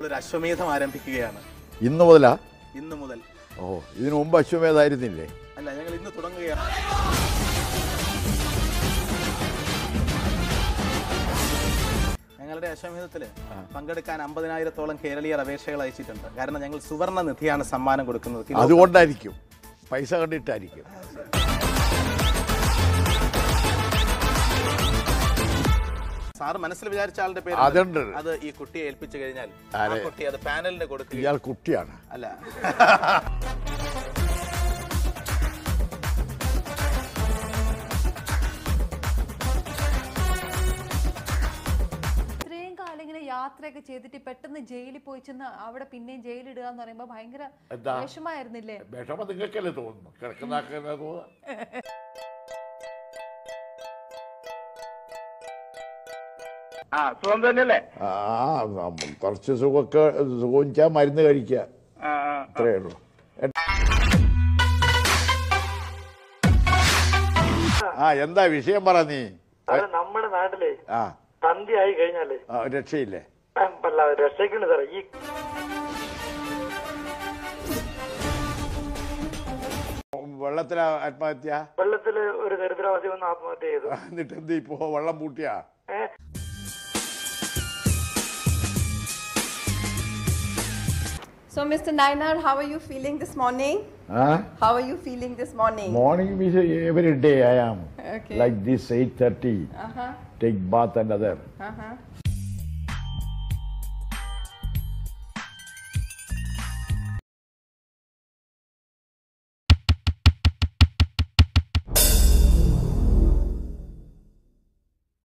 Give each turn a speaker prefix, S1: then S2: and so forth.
S1: ഒരു അശ്വമേധം ആരംഭിക്കുകയാണ്
S2: ഇന്ന് മുതലാ
S1: ഇന്ന് മുതൽ
S2: ഓ ഇതിനു മുമ്പ് അശ്വമേധായിരുന്നില്ലേ
S1: അല്ല ഞങ്ങൾ ഇന്ന് തുടങ്ങുകയാണ് ഞങ്ങളുടെ അശ്വമേധത്തിൽ പങ്കെടുക്കാൻ അമ്പതിനായിരത്തോളം കേരളീയർ അപേക്ഷകൾ അയച്ചിട്ടുണ്ട് കാരണം ഞങ്ങൾ സുവർണ നിധിയാണ് സമ്മാനം കൊടുക്കുന്നത് കിലോ-
S2: അതുകൊണ്ടായിരിക്കും പൈസ കണ്ടിട്ടായിരിക്കും
S1: സാറ് മനസ്സിൽ വിചാരിച്ച ആളുടെ പേര്
S2: അതുണ്ട്.
S1: അത് ഈ കുട്ടിയെ ഏൽപ്പിച്ചു കഴിഞ്ഞാൽ ആ
S2: ആരെ?
S1: കുട്ടി അത് പാനലിന് കൊടുക്കുക
S2: ഇയാൾ കുട്ടിയാണ്
S1: അല്ല
S3: ഇത്രയും കാലം ഇങ്ങനെ യാത്രയൊക്കെ ചെയ്തിട്ട് പെട്ടെന്ന് ജയിലിൽ പോയി ചെന്ന് അവിടെ പിന്നെയും ജയിലിടുക എന്ന് പറയുമ്പോൾ ഭയങ്കര
S2: എന്താ?
S3: വിഷമായിരുന്നില്ലേ
S2: വിഷമം നിങ്ങൾക്കല്ലേ തോന്നുന്നു കിടക്കുന്ന തോന്നുക
S4: ആ സുഖം തന്നെയല്ലേ
S2: ആ നമ്മ- കുറച്ച് സുഖമൊക്കെ സുഖിച്ചാൽ മരുന്ന് കഴിക്കുക
S4: ആ, ആ.
S2: അത്രേ ഉള്ളൂ ആ എന്താ വിഷയം പറ നീ
S5: സാറേ നമ്മുടെ നാട്ടിലെ
S2: ആ
S5: സന്ധ്യ ആയി കഴിഞ്ഞാല്
S2: ആ, രക്ഷയില്ലേ
S5: ആ, അല്ല രക്ഷയ്ക്കുണ്ട് സാറേ ഈ
S2: വെള്ളത്തിലാ ആത്മഹത്യ
S5: വെള്ളത്തില് ഒരു ദരിദ്രവാസി വന്ന് ആത്മഹത്യ ചെയ്തു
S2: എന്നിട്ട് എന്ത് ഇപ്പോ വെള്ളം പൂട്ടിയാ
S5: ഏ?
S6: So, Mr. Nainar, how are you feeling this morning?
S2: ആ
S6: How are you feeling this morning?
S2: Morning every day I am
S6: Okay.
S2: Like this eight thirty
S6: Uh-huh.
S2: Take bath and other
S6: Uh-huh.